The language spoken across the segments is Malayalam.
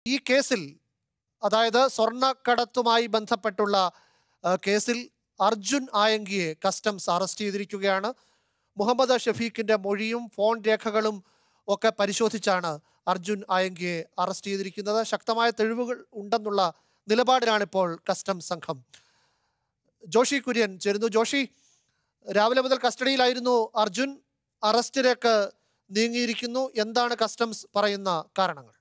ഈ കേസിൽ അതായത് സ്വർണ്ണക്കടത്തുമായി ബന്ധപ്പെട്ടുള്ള ആ, കേസിൽ അർജുൻ ആയങ്കിയെ കസ്റ്റംസ് അറസ്റ്റ് ചെയ്തിരിക്കുകയാണ് മുഹമ്മദ് ഷഫീഖിന്റെ മൊഴിയും ഫോൺ രേഖകളും ഒക്കെ പരിശോധിച്ചാണ് അർജുൻ ആയങ്കിയെ അറസ്റ്റ് ചെയ്തിരിക്കുന്നത് ശക്തമായ തെളിവുകൾ ഉണ്ടെന്നുള്ള നിലപാടിലാണ് ഇപ്പോൾ കസ്റ്റംസ് സംഘം ജോഷി കുര്യൻ ചേരുന്നു ജോഷി രാവിലെ മുതൽ കസ്റ്റഡിയിലായിരുന്നു അർജുൻ അറസ്റ്റിലേക്ക് നീങ്ങിയിരിക്കുന്നു എന്താണ് കസ്റ്റംസ് പറയുന്ന കാരണങ്ങൾ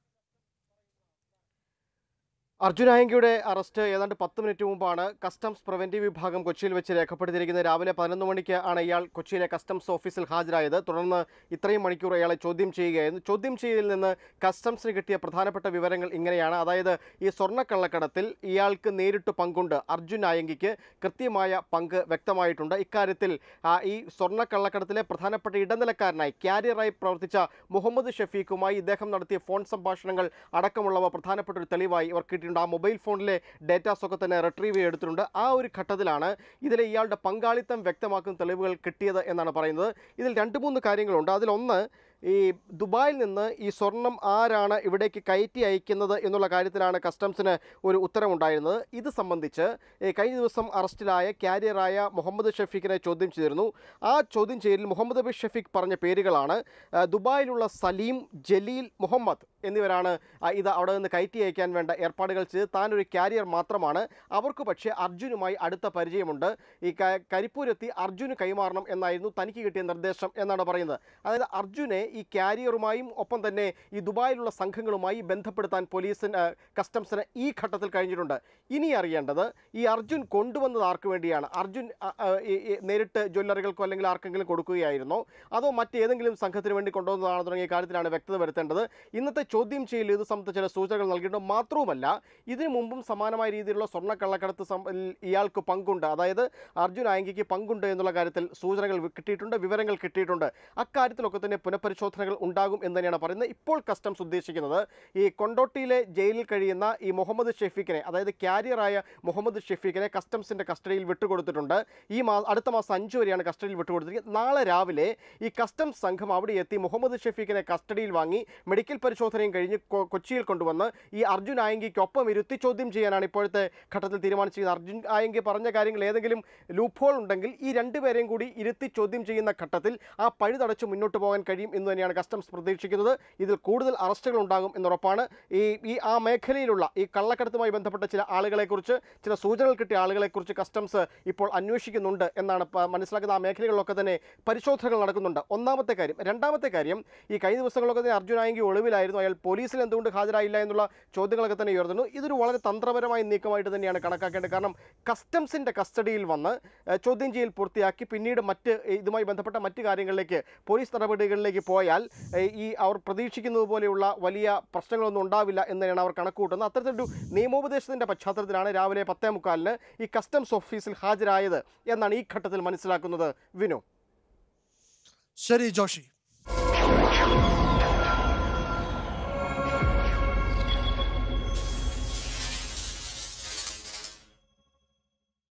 അർജുൻ ആയങ്കിയുടെ അറസ്റ്റ് ഏതാണ്ട് പത്ത് മിനിറ്റ് മുമ്പാണ് കസ്റ്റംസ് പ്രിവന്റീവ് വിഭാഗം കൊച്ചിയിൽ വെച്ച് രേഖപ്പെടുത്തിയിരിക്കുന്നത് രാവിലെ പതിനൊന്ന് മണിക്ക് ആണ് ഇയാൾ കൊച്ചിയിലെ കസ്റ്റംസ് ഓഫീസിൽ ഹാജരായത് തുടർന്ന് ഇത്രയും മണിക്കൂർ ഇയാളെ ചോദ്യം ചെയ്യുകയായിരുന്നു ചോദ്യം ചെയ്യലിൽ നിന്ന് കസ്റ്റംസിന് കിട്ടിയ പ്രധാനപ്പെട്ട വിവരങ്ങൾ ഇങ്ങനെയാണ് അതായത് ഈ സ്വർണ്ണക്കള്ളക്കടത്തിൽ ഇയാൾക്ക് നേരിട്ട് പങ്കുണ്ട് അർജുൻ ആയങ്കിക്ക് കൃത്യമായ പങ്ക് വ്യക്തമായിട്ടുണ്ട് ഇക്കാര്യത്തിൽ ആ, ഈ സ്വർണ്ണക്കള്ളക്കടത്തിലെ പ്രധാനപ്പെട്ട ഇടനിലക്കാരനായി ക്യാരിയറായി പ്രവർത്തിച്ച മുഹമ്മദ് ഷഫീഖുമായി ഇദ്ദേഹം നടത്തിയ ഫോൺ സംഭാഷണങ്ങൾ അടക്കമുള്ളവ പ്രധാനപ്പെട്ട ഒരു തെളിവായി ഇവർ കിട്ടിയിട്ടുണ്ട് ആ മൊബൈൽ ഫോണിലെ ഡേറ്റാസ് ഒക്കെ തന്നെ റിട്രീവ് ചെയ്തെടുത്തിട്ടുണ്ട് ആ ഒരു ഘട്ടത്തിലാണ് ഇതിലെ ഇയാളുടെ പങ്കാളിത്തം വ്യക്തമാക്കുന്ന തെളിവുകൾ കിട്ടിയത് എന്നാണ് പറയുന്നത് ഇതിൽ രണ്ട് മൂന്ന് കാര്യങ്ങളുണ്ട് അതിലൊന്ന് ഈ ദുബായിൽ നിന്ന് ഈ സ്വർണം ആരാണ് ഇവിടേക്ക് കയറ്റി അയക്കുന്നത് എന്നുള്ള കാര്യത്തിലാണ് കസ്റ്റംസിന് ഒരു ഉത്തരവുണ്ടായിരുന്നത് ഇത് സംബന്ധിച്ച് ഈ കഴിഞ്ഞ ദിവസം അറസ്റ്റിലായ ക്യാരിയറായ മുഹമ്മദ് ഷഫീഖിനെ ചോദ്യം ചെയ്തിരുന്നു ആ ചോദ്യം ചെയ്യലിൽ മുഹമ്മദ് ബി ഷഫീഖ് പറഞ്ഞ പേരുകളാണ് ആ, ദുബായിലുള്ള സലീം ജലീൽ മുഹമ്മദ് എന്നിവരാണ് ആ, ഇത് അവിടെ നിന്ന് കയറ്റി അയക്കാൻ വേണ്ട ഏർപ്പാടുകൾ ചെയ്ത് താൻ ഒരു ക്യാരിയർ മാത്രമാണ് അവർക്ക് പക്ഷേ അർജുനുമായി അടുത്ത പരിചയമുണ്ട് ഈ ക- കരിപ്പൂരെത്തി അർജുന് കൈമാറണം എന്നായിരുന്നു തനിക്ക് കിട്ടിയ നിർദ്ദേശം എന്നാണ് പറയുന്നത് അതായത് അർജുനെ ഈ ക്യാരിയറുമായും ഒപ്പം തന്നെ ഈ ദുബായിലുള്ള സംഘങ്ങളുമായി ബന്ധപ്പെടുത്താൻ പോലീസിന് കസ്റ്റംസിന് ഈ ഘട്ടത്തിൽ കഴിഞ്ഞിട്ടുണ്ട് ഇനി അറിയേണ്ടത് ഈ അർജുൻ കൊണ്ടുവന്നത് ആർക്ക് വേണ്ടിയാണ് അർജുൻ അ, അ, ഈ, ഈ നേരിട്ട് ജ്വല്ലറികൾക്കോ അല്ലെങ്കിൽ ആർക്കെങ്കിലും കൊടുക്കുകയായിരുന്നോ അതോ മറ്റേതെങ്കിലും സംഘത്തിന് വേണ്ടി കൊണ്ടുവന്നതാണോ തുടങ്ങിയ കാര്യത്തിലാണ് വ്യക്തത വരുത്തേണ്ടത് ഇന്നത്തെ ചോദ്യം ചെയ്യൽ ഇത് സംബന്ധിച്ച ചില സൂചനകൾ നൽകിയിട്ടുണ്ട് മാത്രവുമല്ല ഇതിനു മുമ്പും സമാനമായ രീതിയിലുള്ള സ്വർണ്ണക്കള്ളക്കടത്ത് സം- ൽ ഇയാൾക്ക് പങ്കുണ്ട് അതായത് അർജുൻ ആയങ്കിക്ക് പങ്കുണ്ട് എന്നുള്ള കാര്യത്തിൽ സൂചനകൾ വി- കിട്ടിയിട്ടുണ്ട് വിവരങ്ങൾ കിട്ടിയിട്ടുണ്ട് അക്കാര്യത്തിലൊക്കെ തന്നെ പുനഃപരിശോധനകൾ ഉണ്ടാകും എന്ന് തന്നെയാണ് പറയുന്നത് ഇപ്പോൾ കസ്റ്റംസ് ഉദ്ദേശിക്കുന്നത് ഈ കൊണ്ടോട്ടിയിലെ ജയിലിൽ കഴിയുന്ന ഈ മുഹമ്മദ് ഷെഫീഖിനെ അതായത് ക്യാരിയറായ മുഹമ്മദ് ഷെഫീഖിനെ കസ്റ്റംസിന്റെ കസ്റ്റഡിയിൽ വിട്ടുകൊടുത്തിട്ടുണ്ട് ഈ മാ അടുത്ത മാസം അഞ്ച് വരെയാണ് കസ്റ്റഡിയിൽ വിട്ടുകൊടുത്തിരിക്കുന്നത് നാളെ രാവിലെ ഈ കസ്റ്റംസ് സംഘം അവിടെ എത്തി മുഹമ്മദ് ഷെഫീഖിനെ കസ്റ്റഡിയിൽ വാങ്ങി മെഡിക്കൽ പരിശോധനയും കഴിഞ്ഞ് കൊ- കൊച്ചിയിൽ കൊണ്ടുവന്ന് ഈ അർജുൻ ആയങ്കിക്കൊപ്പം ഇരുത്തി ചോദ്യം ചെയ്യാനാണ് ഇപ്പോഴത്തെ ഘട്ടത്തിൽ തീരുമാനിച്ചിരിക്കുന്നത് അർജുൻ ആയങ്കി പറഞ്ഞ കാര്യങ്ങൾ ഏതെങ്കിലും ലൂപ്പ് ഉണ്ടെങ്കിൽ ഈ രണ്ടുപേരെയും കൂടി ഇരുത്തി ചോദ്യം ചെയ്യുന്ന ഘട്ടത്തിൽ ആ പഴി തടച്ച് മുന്നോട്ട് പോകാൻ കഴിയും എന്ന് തന്നെയാണ് കസ്റ്റംസ് പ്രതീക്ഷിക്കുന്നത് ഇതിൽ കൂടുതൽ അറസ്റ്റുകൾ ഉണ്ടാകും എന്നുറപ്പാണ് ഈ ഈ ആ മേഖലയിലുള്ള ഈ കള്ളക്കടത്തുമായി ബന്ധപ്പെട്ട ചില ആളുകളെക്കുറിച്ച് ചില സൂചനകൾ കിട്ടിയ ആളുകളെക്കുറിച്ച് കസ്റ്റംസ് ഇപ്പോൾ അന്വേഷിക്കുന്നുണ്ട് എന്നാണ് പ- മനസ്സിലാക്കുന്ന ആ മേഖലകളിലൊക്കെ തന്നെ പരിശോധനകൾ നടക്കുന്നുണ്ട് ഒന്നാമത്തെ കാര്യം രണ്ടാമത്തെ കാര്യം ഈ കഴിഞ്ഞ ദിവസങ്ങളൊക്കെ തന്നെ അർജുൻ ആയെങ്കിൽ ഒളിവിലായിരുന്നു അയാൾ പോലീസിൽ എന്തുകൊണ്ട് ഹാജരായില്ല എന്നുള്ള ചോദ്യങ്ങളൊക്കെ തന്നെ ഉയർന്നു ഇതൊരു വളരെ തന്ത്രപരമായ നീക്കമായിട്ട് തന്നെയാണ് കണക്കാക്കേണ്ടത് കാരണം കസ്റ്റംസിൻ്റെ കസ്റ്റഡിയിൽ വന്ന് ഏഹ്, ചോദ്യം ചെയ്യൽ പൂർത്തിയാക്കി പിന്നീട് മറ്റ് ഇതുമായി ബന്ധപ്പെട്ട മറ്റ് കാര്യങ്ങളിലേക്ക് പോലീസ് നടപടികളിലേക്ക് പോയാൽ ഏഹ്, ഈ അവർ പ്രതീക്ഷിക്കുന്നത് പോലെയുള്ള വലിയ പ്രശ്നങ്ങളൊന്നും ഉണ്ടാവില്ല എന്ന് തന്നെയാണ് അവർ കണക്കുകൂട്ടുന്നത് അത്തരത്തിലൊരു നിയമോപദേശത്തിൻ്റെ പശ്ചാത്തലത്തിലാണ് രാവിലെ പത്തേ മുക്കാലിന് ഈ കസ്റ്റംസ് ഓഫീസിൽ ഹാജരായത് എന്നാണ് ഈ ഘട്ടത്തിൽ മനസ്സിലാക്കുന്നത് വിനു ശരി ജോഷി